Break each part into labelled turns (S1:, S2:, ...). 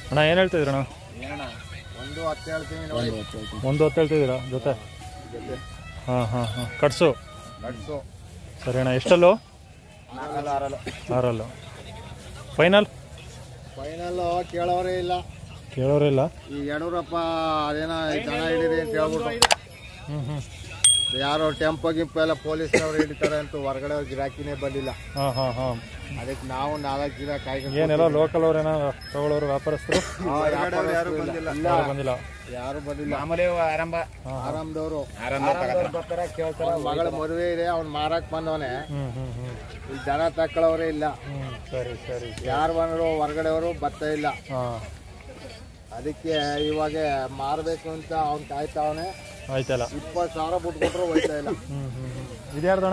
S1: ಅಣ್ಣ ಏನು ಹೇಳ್ತಿದ್ದೀರಣ್ಣ
S2: ಏನಣ್ಣ ಒಂದು ಹತ್ತು ಹೇಳ್ತೀನಿ ನೋಡಿ
S1: ಒಂದು ಹೊತ್ತು ಹೇಳ್ತಿದ್ದೀರಾ ಜೊತೆ ಹಾಂ ಹಾಂ ಹಾಂ ಕಟ್ಸು
S2: ನಡ್ಸು
S1: ಸರಿ ಅಣ್ಣ ಎಷ್ಟಲ್ಲೂ
S2: ನಾಲ್ಕಲ್ಲ ಆರಲ್ಲ
S1: ಆರಲ್ಲು ಫೈನಲ್
S2: ಫೈನಲ್ ಕೇಳೋರೇ ಇಲ್ಲ
S1: ಕೇಳೋರಿಲ್ಲ
S2: ಈ ಯಡೂರಪ್ಪ ಅದೇನೋ ದನ ಹಿಡೀರಿ ಅಂತ ಹೇಳ್ಬಿಟ್ಟು
S1: ಹ್ಞೂ ಹ್ಞೂ
S2: ಯಾರೋ ಟೆಂಪೋ ಗಿಂಪೋ ಎಲ್ಲ ಪೊಲೀಸ್ನವ್ರು ಹಿಡಿತಾರೆ ಅಂತ ಹೊರಗಡೆ ಅವ್ರ ಗಿರಾಕಿನೇ ಬಂದಿಲ್ಲ
S1: ಹಾಂ ಹಾಂ ಹಾಂ
S2: ಅದಕ್ಕೆ ನಾವು ನಾಲ್ಕು ಗಿಡ ಕಾಯ್ಕೊಂಡು
S1: ಏನೆಲ್ಲ ಲೋಕಲ್ ಅವ್ರೇನೋ ತಗೊಳ್ಳೋರು ವ್ಯಾಪಾರಸ್ಥರು
S2: ಯಾರು ಬಂದಿಲ್ಲ
S1: ಯಾರು ಬಂದಿಲ್ಲ
S2: ಯಾರು ಬಂದಿಲ್ಲ
S3: ಮಾಮೂಲಿ ಆರಂಭ
S2: ಆರಾಮ್ದವ್ರು
S3: ಆರಂಭ
S2: ಬರ್ತಾರೆ ಕೇಳ್ತಾರೆ ಮಗಳ ಮದುವೆ ಇದೆ ಅವ್ನು ಮಾರಕ್ ಬಂದವನೆ
S1: ಹ್ಞೂ ಹ್ಞೂ ಹ್ಞೂ
S2: ಇಲ್ಲಿ ದನ ತಕ್ಕೊಳ್ಳೋರೇ ಇಲ್ಲ
S1: ಹ್ಞೂ ಸರಿ ಸರಿ
S2: ಯಾರು ಬಂದ್ರು ಹೊರಗಡೆಯವರು ಬರ್ತಾ ಇಲ್ಲ
S1: ಹಾಂ
S2: ಅದಕ್ಕೆ ಇವಾಗ ಮಾರಬೇಕು ಅಂತ ಅವ್ನು ಕಾಯ್ತಾವನೆ
S1: ಆಯ್ತಲ್ಲ
S2: ಇಪ್ಪತ್ತು ಸಾವಿರ ಬಿಟ್ಕೊಟ್ರು ಹೋಯ್ತಾ ಇಲ್ಲ
S1: ಹ್ಞೂ ಹ್ಞೂ ಹ್ಞೂ ಇದು ಯಾರ್ದಣ್ಣ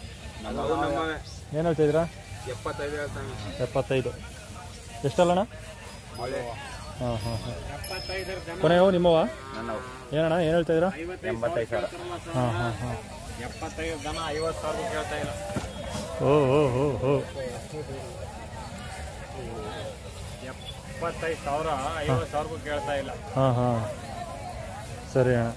S1: ಏನು ಹೇಳ್ತಿದ್ದೀರಾ
S2: ಎಪ್ಪತ್ತೈದು ಹೇಳ್ತಾನೆ
S1: ಎಪ್ಪತ್ತೈದು ಎಷ್ಟಲ್ಲಣ್ಣ ಹಾಂ ಹಾಂ ಹಾಂ ಕೊನೆಯವು ನಿಮ್ಮವ ಏನಣ್ಣ ಏನು ಹೇಳ್ತಾಯಿದ್ದೀರಾ
S3: ಎಂಬತ್ತೈದು ಸಾವಿರ
S1: ಹಾಂ ಹಾಂ ಹಾಂ
S2: ಎಪ್ಪತ್ತೈದು ದನ ಐವತ್ತು ಸಾವಿರ ಕೇಳ್ತಾ ಇಲ್ಲ
S1: ಓ ಓ ಓ ಓ
S2: ಎಪ್ಪತ್ತೈದು ಸಾವಿರ ಐವತ್ತು ಸಾವಿರ ಕೇಳ್ತಾ ಇಲ್ಲ
S1: ಹಾಂ ಹಾಂ ಸರಿ ಅಣ್ಣ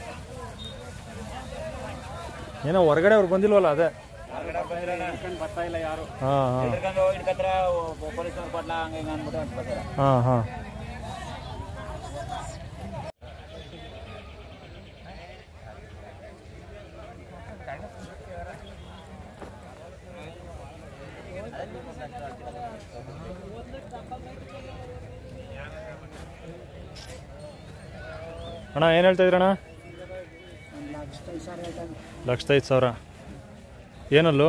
S1: ಏನೋ ಹೊರಗಡೆ ಅವ್ರು ಬಂದಿಲ್ವಲ್ಲ ಅದೇ
S2: ಬರ್ತಾ ಇಲ್ಲ ಯಾರು
S1: ಹಾಂ ಹಾಂ
S3: ಹಿಡ್ಕತ್ರ ಪೊಲೀಸ್ನವ್ರು ಕೊಡ್ಲ ಹಂಗೆ ಹಿಂಗೆ ಅಂದ್ಬಿಟ್ಟು ಅಂತ ಬರ್ತಾರೆ
S1: ಹಾಂ ಹಾಂ ಅಣ್ಣ ಏನು ಹೇಳ್ತಾ ಇದ್ರಣ್ಣ ಲಕ್ಷದೈದು ಸಾವಿರ ಏನಲ್ಲೂ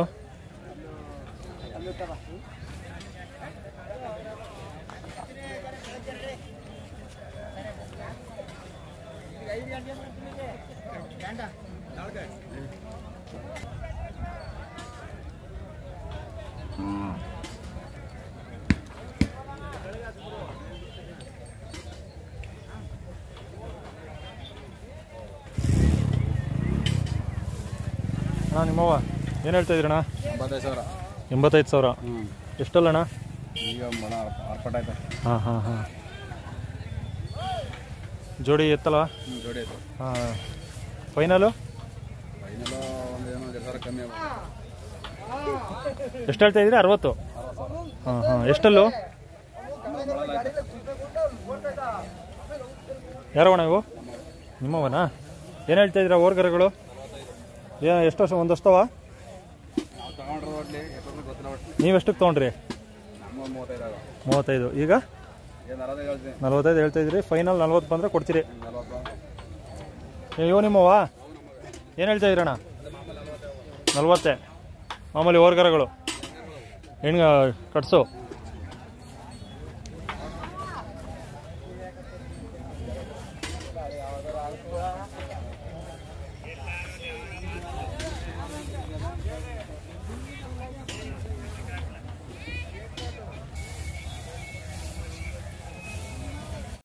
S1: ಅಣ್ಣ ನಿಮ್ಮವ್ವ ಏನು ಹೇಳ್ತಾ ಇದ್ರಣ್ಣ
S2: ಎಂಬತ್ತೈದು ಸಾವಿರ
S1: ಎಂಬತ್ತೈದು ಸಾವಿರ
S2: ಹ್ಞೂ
S1: ಎಷ್ಟಲ್ಲಣ್ಣ
S2: ಈಗ ಮಣ ಆರ್ಪಟ ಆಯ್ತಾ
S1: ಹಾಂ ಹಾಂ ಹಾಂ ಜೋಡಿ ಎತ್ತಲ್ವಾ
S2: ಹ್ಞೂ ಜೋಡಿ ಆಯ್ತು
S1: ಹಾಂ ಫೈನಲು
S2: ಫೈನಲ್ ಒಂದು ಏನೋ ಎರಡು ಸಾವಿರ ಕಮ್ಮಿ ಆಗುತ್ತೆ
S1: ಎಷ್ಟು ಹೇಳ್ತಾ ಇದ್ದೀರಿ ಅರವತ್ತು ಹಾಂ ಹಾಂ ಎಷ್ಟಲ್ಲು ಯಾರವಣ ಇವು ನಿಮ್ಮವನಾ ಏನು ಹೇಳ್ತಾ ಇದ್ದೀರಾ ಓರ್ಗರಗಳು ಏ ಎಷ್ಟು ವರ್ಷ ಒಂದಷ್ಟವ
S2: ನಾವು ತಗೊಂಡ್ರೆ ಒಡ್ಲಿ ಎಷ್ಟೊಂದು ಗೊತ್ತಿಲ್ಲ ಒಟ್ಟು
S1: ನೀವೆಷ್ಟಕ್ಕೆ ತೊಗೊಂಡ್ರಿ
S2: ಮೂವತ್ತು ಮೂವತ್ತೈದು ಆಗ
S1: ಮೂವತ್ತೈದು ಈಗ
S2: ಏನು ಅರವತ್ತೈದು ಹೇಳ್ತೀನಿ
S1: ನಲ್ವತ್ತೈದು ಹೇಳ್ತಾ ಇದ್ರಿ ಫೈನಲ್ ನಲ್ವತ್ತು ಬಂದರೆ ಕೊಡ್ತೀರಿ
S2: ನಲ್ವತ್ತು
S1: ಏ ಇವು ನಿಮ್ಮವ ಏನು ಹೇಳ್ತಾ ಇದ್ದೀರಣ್ಣ ನಲ್ವತ್ತೇ ಮಾಮೂಲಿ ಓರ್ಗರಗಳು ಹೆಣ್ಗ ಕಟ್ಸು